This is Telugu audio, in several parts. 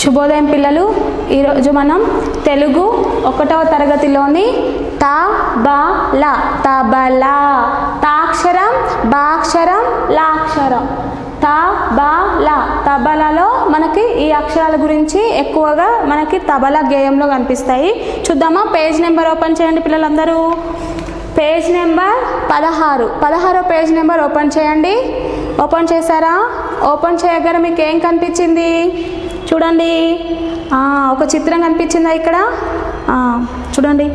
శుభోదయం పిల్లలు ఈరోజు మనం తెలుగు ఒకటవ తరగతిలోని తా బా లా తబలా తాక్షరం బాక్షరం లాక్షరం తా బా లా తబలాలో మనకి ఈ అక్షరాల గురించి ఎక్కువగా మనకి తబలా గేయంలో కనిపిస్తాయి చూద్దామా పేజ్ నెంబర్ ఓపెన్ చేయండి పిల్లలందరూ పేజ్ నెంబర్ పదహారు పదహారో పేజ్ నెంబర్ ఓపెన్ చేయండి ఓపెన్ చేశారా ఓపెన్ చేయగానే మీకు ఏం కనిపించింది చూడండి ఆ, ఒక చిత్రం కనిపించిందా ఇక్కడ ఆ, చూడండి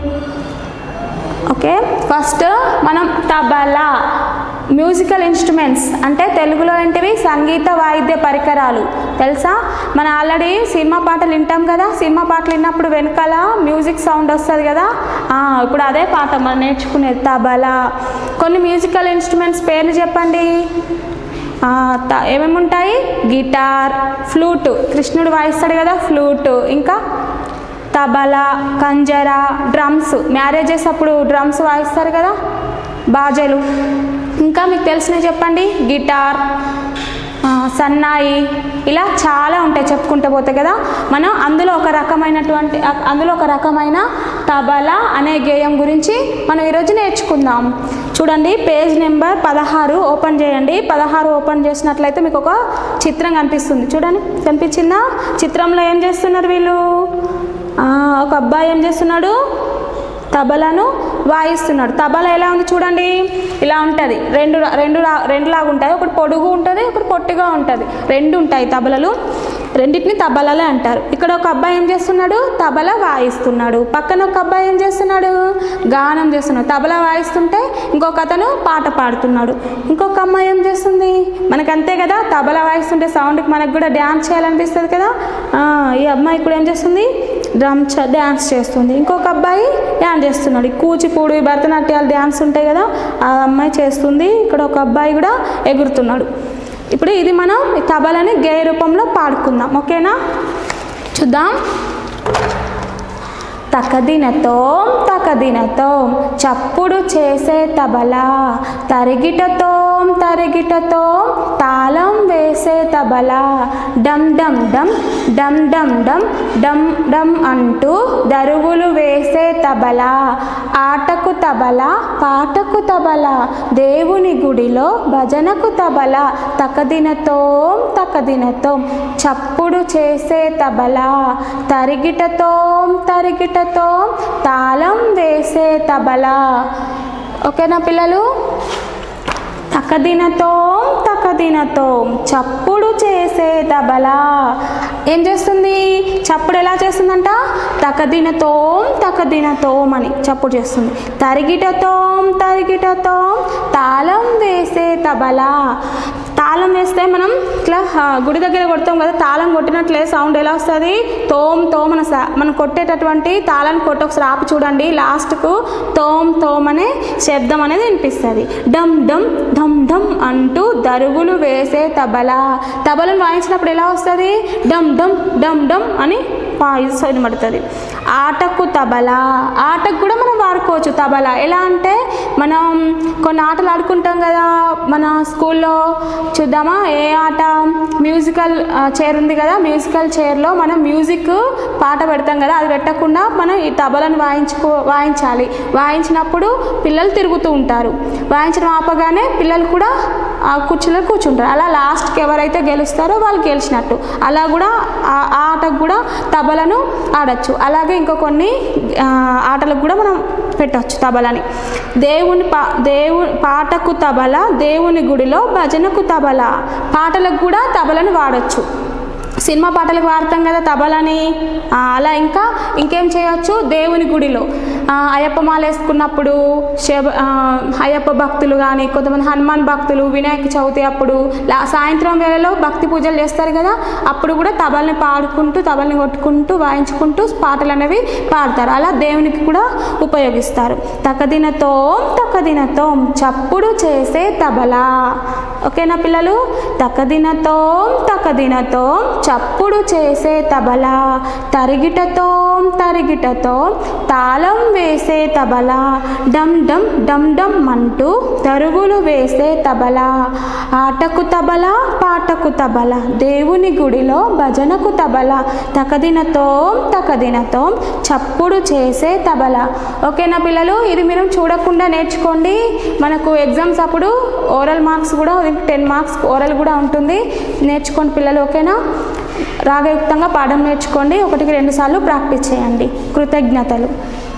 ఓకే ఫస్ట్ మనం తబలా మ్యూజికల్ ఇన్స్ట్రుమెంట్స్ అంటే తెలుగులో ఏంటివి సంగీత వాయిద్య పరికరాలు తెలుసా మనం ఆల్రెడీ సినిమా పాటలు వింటాం కదా సినిమా పాటలు విన్నప్పుడు వెనకాల మ్యూజిక్ సౌండ్ వస్తుంది కదా ఆ, ఇప్పుడు అదే పాట మనం నేర్చుకునేది తబలా కొన్ని మ్యూజికల్ ఇన్స్ట్రుమెంట్స్ పేర్లు చెప్పండి ఆ, త- ఏమేమి ఉంటాయి గిటార్ ఫ్లూట్ కృష్ణుడు వాయిస్తాడు కదా ఫ్లూట్ ఇంకా తబలా కంజరా డ్రమ్స్ మ్యారేజెస్ అప్పుడు డ్రమ్స్ వాయిస్తారు కదా బాజలు ఇంకా మీకు తెలిసినవి చెప్పండి గిటార్ ఆ, సన్నాయి ఇలా చాలా ఉంటాయి చెప్పుకుంటూ పోతే కదా మనం అందులో ఒక రకమైనటువంటి అ- అందులో ఒక రకమైన తబలా అనే గేయం గురించి మనం ఈరోజు నేర్చుకుందాం చూడండి పేజ్ నెంబర్ పదహారు ఓపెన్ చేయండి పదహారు ఓపెన్ చేసినట్లయితే మీకు ఒక చిత్రం కనిపిస్తుంది చూడండి కనిపించిందా చిత్రంలో ఏం చేస్తున్నారు వీళ్ళు ఆ, ఒక అబ్బాయి ఏం చేస్తున్నాడు తబలను వాయిస్తున్నాడు తబలా ఎలా ఉంది చూడండి ఇలా ఉంటుంది రెండు రా- రెండు రా- రెండు లాగా ఉంటాయి ఒకటి పొడుగు ఉంటుంది ఒకటి పొట్టిగా ఉంటుంది రెండు ఉంటాయి తబలలు రెండింటిని తబలాలే అంటారు ఇక్కడ ఒక అబ్బాయి ఏం చేస్తున్నాడు తబలా వాయిస్తున్నాడు పక్కన ఒక అబ్బాయి ఏం చేస్తున్నాడు గానం చేస్తున్నాడు తబలా వాయిస్తుంటే ఇంకొక అతను పాట పాడుతున్నాడు ఇంకొక అమ్మాయి ఏం చేస్తుంది మనకు అంతే కదా తబలా వాయిస్తుంటే సౌండ్కి మనకు కూడా డ్యాన్స్ చేయాలనిపిస్తుంది కదా ఆ, ఈ అమ్మాయి కూడా ఏం చేస్తుంది డ్రమ్ చ- డ్యాన్స్ చేస్తుంది ఇంకొక అబ్బాయి డ్యాన్స్ చేస్తున్నాడు ఈ కూచిపూడి భరతనాట్యాలు డ్యాన్స్ ఉంటాయి కదా ఆ అమ్మాయి చేస్తుంది ఇక్కడ ఒక అబ్బాయి కూడా ఎగురుతున్నాడు ఇప్పుడు ఇది మనం ఈ తబలని గేయ రూపంలో పాడుకుందాం ఓకేనా చూద్దాం తకదినతో తకదినతో చప్పుడు చేసే తబలా తరిగిటతో తరిగిటతో తాళం వేసే తబలా డమ్ డమ్ డమ్ డమ్ డమ్ డమ్ డమ్ డమ్ అంటూ దరువులు వేసే తబలా ఆటకు తబలా పాటకు తబలా దేవుని గుడిలో భజనకు తబలా తకదినతో తకదినతో చప్పుడు చేసే తబలా తరిగిటతో తరిగిటతో తాళం వేసే తబలా ఓకేనా పిల్లలు తకదినతో తకదినతో చప్పుడు చేసే తబలా ఏం చేస్తుంది చప్పుడు ఎలా చేస్తుందంట తకదినతో తకదినతోం అని చప్పుడు చేస్తుంది తరిగిటతో తరిగిటతో తాళం వేసే తబలా తాళం వేస్తే మనం ఇట్లా ఆ, గుడి దగ్గర కొడతాం కదా తాళం కొట్టినట్లే సౌండ్ ఎలా వస్తుంది తోమ్ తోమ్ అని స- మనం కొట్టేటటువంటి తాళాన్ని కొట్టి ఒకసారి ఆపి చూడండి లాస్ట్కు తోమ్ తోమ్ అనే శబ్దం అనేది వినిపిస్తుంది డమ్ డమ్ ఢమ్ ఢమ్ అంటూ దరుగులు వేసే తబలా తబలను వాయించినప్పుడు ఎలా వస్తుంది డమ్ డమ్ డమ్ డమ్ అని వాయిస్ వినబడుతుంది ఆటకు తబలా ఆటకు కూడా మనం వాడుకోవచ్చు తబలా ఎలా అంటే మనం కొన్ని ఆటలు ఆడుకుంటాం కదా మన స్కూల్లో చూద్దామా ఏ ఆట మ్యూజికల్ ఆ, చైర్ ఉంది కదా మ్యూజికల్ చైర్లో మనం మ్యూజిక్ పాట పెడతాం కదా అది పెట్టకుండా మనం ఈ తబలను వాయించుకో వాయించాలి వాయించినప్పుడు పిల్లలు తిరుగుతూ ఉంటారు వాయించడం ఆపగానే పిల్లలు కూడా ఆ కుర్చీలో కూర్చుంటారు అలా లాస్ట్కి ఎవరైతే గెలుస్తారో వాళ్ళు గెలిచినట్టు అలా కూడా ఆ ఆ ఆటకు కూడా తబలను ఆడచ్చు అలాగే ఇంకో కొన్ని ఆ, ఆటలకు కూడా మనం పెట్టవచ్చు తబలని దేవుని పా దేవు పాటకు తబల దేవుని గుడిలో భజనకు తబల పాటలకు కూడా తబలను వాడచ్చు సినిమా పాటలకు వాడతాం కదా తబలని ఆ, అలా ఇంకా ఇంకేం చేయొచ్చు దేవుని గుడిలో ఆ, అయ్యప్ప మాల వేసుకున్నప్పుడు శివ ఆ, అయ్యప్ప భక్తులు కానీ కొంతమంది హనుమాన్ భక్తులు వినాయక చవితి అప్పుడు లా- సాయంత్రం వేళలో భక్తి పూజలు చేస్తారు కదా అప్పుడు కూడా తబల్ని పాడుకుంటూ తబల్ని కొట్టుకుంటూ వాయించుకుంటూ పాటలు అనేవి పాడతారు అలా దేవునికి కూడా ఉపయోగిస్తారు తకదినతో తకదినతో చప్పుడు చేసే తబలా ఓకేనా పిల్లలు తకదినతో తకదినతో చప్పుడు చేసే తబలా తరిగిటతో తరిగిటతో తాళం వేసే తబలా డమ్ డమ్ డమ్ డమ్ అంటూ తరుగులు వేసే తబలా ఆటకు తబలా పాటకు తబలా దేవుని గుడిలో భజనకు తబలా తకదినతో తకదినతో చప్పుడు చేసే తబలా ఓకేనా పిల్లలు ఇది మీరు చూడకుండా నేర్చుకోండి మనకు ఎగ్జామ్స్ అప్పుడు ఓరల్ మార్క్స్ కూడా టెన్ మార్క్స్ ఓరల్ కూడా ఉంటుంది నేర్చుకోండి పిల్లలు ఓకేనా రాగయుక్తంగా పాఠం నేర్చుకోండి ఒకటికి రెండు సార్లు ప్రాక్టీస్ చేయండి కృతజ్ఞతలు